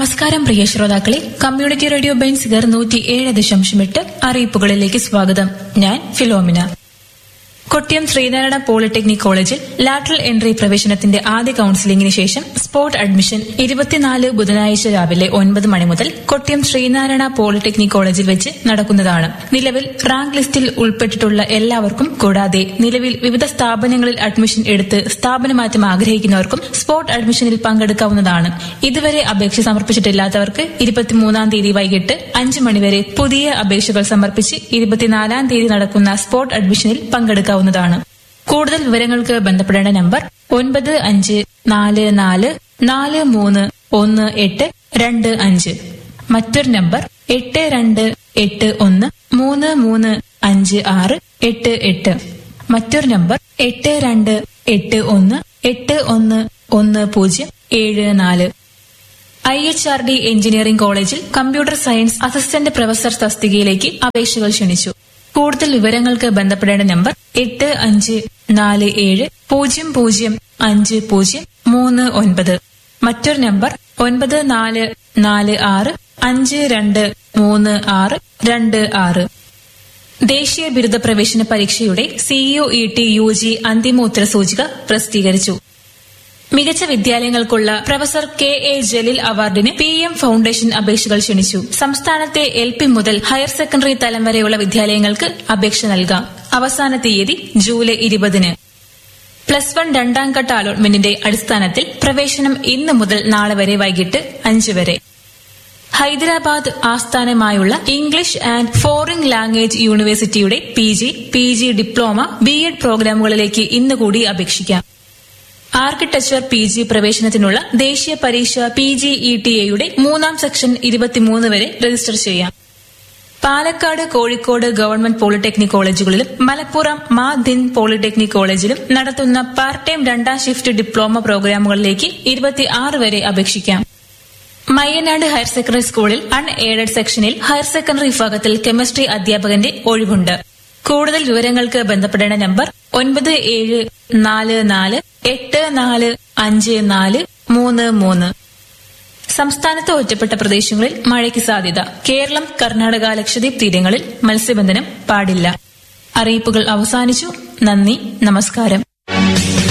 നമസ്കാരം പ്രിയ ശ്രോതാക്കളെ community radio Benziger നൂറ്റി ഏഴ് ദശാംശം എട്ട് അറിയിപ്പുകളിലേക്ക് സ്വാഗതം ഞാൻ ഫിലോമിന കൊട്ടിയം ശ്രീനാരായണ പോളിടെക്നിക് കോളേജിൽ ലാറ്ററൽ എൻട്രി പ്രവേശനത്തിന്റെ ആദ്യ കൌൺസിലിംഗിന് ശേഷം സ്പോട്ട് അഡ്മിഷൻ ഇരുപത്തിനാല് ബുധനാഴ്ച രാവിലെ ഒൻപത് മണി മുതൽ കൊട്ടിയം ശ്രീനാരായണ പോളിടെക്നിക് കോളേജിൽ വെച്ച് നടക്കുന്നതാണ് നിലവിൽ റാങ്ക് ലിസ്റ്റിൽ ഉൾപ്പെട്ടിട്ടുള്ള എല്ലാവർക്കും കൂടാതെ നിലവിൽ വിവിധ സ്ഥാപനങ്ങളിൽ അഡ്മിഷൻ എടുത്ത് സ്ഥാപനമാറ്റം ആഗ്രഹിക്കുന്നവർക്കും സ്പോട്ട് അഡ്മിഷനിൽ പങ്കെടുക്കാവുന്നതാണ് ഇതുവരെ അപേക്ഷ സമർപ്പിച്ചിട്ടില്ലാത്തവർക്ക് ഇരുപത്തിമൂന്നാം തീയതി വൈകിട്ട് അഞ്ച് മണിവരെ പുതിയ അപേക്ഷകൾ സമർപ്പിച്ച് ഇരുപത്തിനാലാം തീയതി നടക്കുന്ന സ്പോട്ട് അഡ്മിഷനിൽ പങ്കെടുക്കാവുന്നതാണ് കൂടുതൽ വിവരങ്ങൾക്ക് ബന്ധപ്പെടേണ്ട നമ്പർ ഒൻപത് അഞ്ച് നാല് നാല് നാല് മൂന്ന് ഒന്ന് എട്ട് രണ്ട് അഞ്ച് മറ്റൊരു നമ്പർ എട്ട് രണ്ട് എട്ട് ഒന്ന് മൂന്ന് മൂന്ന് അഞ്ച് ആറ് എട്ട് എട്ട് മറ്റൊരു നമ്പർ എട്ട് രണ്ട് എട്ട് ഒന്ന് എട്ട് ഒന്ന് ഒന്ന് പൂജ്യം ഏഴ് നാല് I H R D engineering കോളേജിൽ കമ്പ്യൂട്ടർ സയൻസ് അസിസ്റ്റന്റ് പ്രൊഫസർ തസ്തികയിലേക്ക് അപേക്ഷകൾ ക്ഷണിച്ചു കൂടുതൽ വിവരങ്ങൾക്ക് ബന്ധപ്പെടേണ്ട നമ്പർ എട്ട് അഞ്ച് നാല് ഏഴ് പൂജ്യം പൂജ്യം അഞ്ച് പൂജ്യം മൂന്ന് ഒൻപത് മറ്റൊരു നമ്പർ ഒൻപത് നാല് നാല് ആറ് അഞ്ച് രണ്ട് മൂന്ന് ആറ് രണ്ട് ആറ് ദേശീയ ബിരുദ പ്രവേശന പരീക്ഷയുടെ CEO E T U G അന്തിമ ഉത്തരസൂചിക പ്രസിദ്ധീകരിച്ചു മികച്ച വിദ്യാലയങ്ങൾക്കുള്ള പ്രൊഫസർ കെ എ ജലീൽ അവാർഡിന് പി എം ഫൌണ്ടേഷൻ അപേക്ഷകൾ ക്ഷണിച്ചു സംസ്ഥാനത്തെ എൽ പി മുതൽ ഹയർ സെക്കൻഡറി തലം വരെയുള്ള വിദ്യാലയങ്ങൾക്ക് അപേക്ഷ നൽകാം അവസാന തീയതി ജൂലൈ ഇരുപതിന് പ്ലസ് വൺ രണ്ടാം ഘട്ട അലോട്ട്മെന്റിന്റെ അടിസ്ഥാനത്തിൽ പ്രവേശനം ഇന്ന് മുതൽ നാളെ വരെ വൈകിട്ട് അഞ്ച് വരെ ഹൈദരാബാദ് ആസ്ഥാനമായുള്ള ഇംഗ്ലീഷ് ആൻഡ് ഫോറിൻ ലാംഗ്വേജ് യൂണിവേഴ്സിറ്റിയുടെ P G P G diploma B Ed പ്രോഗ്രാമുകളിലേക്ക് ഇന്ന് കൂടി അപേക്ഷിക്കാം ആർക്കിടെക്ചർ പി ജി പ്രവേശനത്തിനുള്ള ദേശീയ പരീക്ഷ പി ജി ഇ ടി എയുടെ മൂന്നാം സെക്ഷൻ ഇരുപത്തിമൂന്ന് വരെ രജിസ്റ്റർ ചെയ്യാം പാലക്കാട് കോഴിക്കോട് ഗവൺമെന്റ് പോളിടെക്നിക് കോളേജുകളിലും മലപ്പുറം മാ ദിൻ പോളിടെക്നിക് കോളേജിലും നടത്തുന്ന പാർട്ട് ടൈം രണ്ടാം ഷിഫ്റ്റ് ഡിപ്ലോമ പ്രോഗ്രാമുകളിലേക്ക് ഇരുപത്തിയാറ് വരെ അപേക്ഷിക്കാം മയ്യനാട് ഹയർ സെക്കൻഡറി സ്കൂളിൽ അൺ എയ്ഡഡ് സെക്ഷനിൽ ഹയർ സെക്കൻഡറി വിഭാഗത്തിൽ കെമിസ്ട്രി അധ്യാപകന്റെ ഒഴിവുണ്ട് കൂടുതൽ വിവരങ്ങൾക്ക് ബന്ധപ്പെടേണ്ട നമ്പർ ഒൻപത് ഏഴ് നാല് നാല് എട്ട് നാല് അഞ്ച് നാല് മൂന്ന് മൂന്ന് സംസ്ഥാനത്ത് ഒറ്റപ്പെട്ട പ്രദേശങ്ങളിൽ മഴയ്ക്ക് സാധ്യത കേരളം കർണാടക ലക്ഷദ്വീപ് തീരങ്ങളിൽ മത്സ്യബന്ധനം പാടില്ല അറിയിപ്പുകൾ അവസാനിച്ചു നന്ദി നമസ്കാരം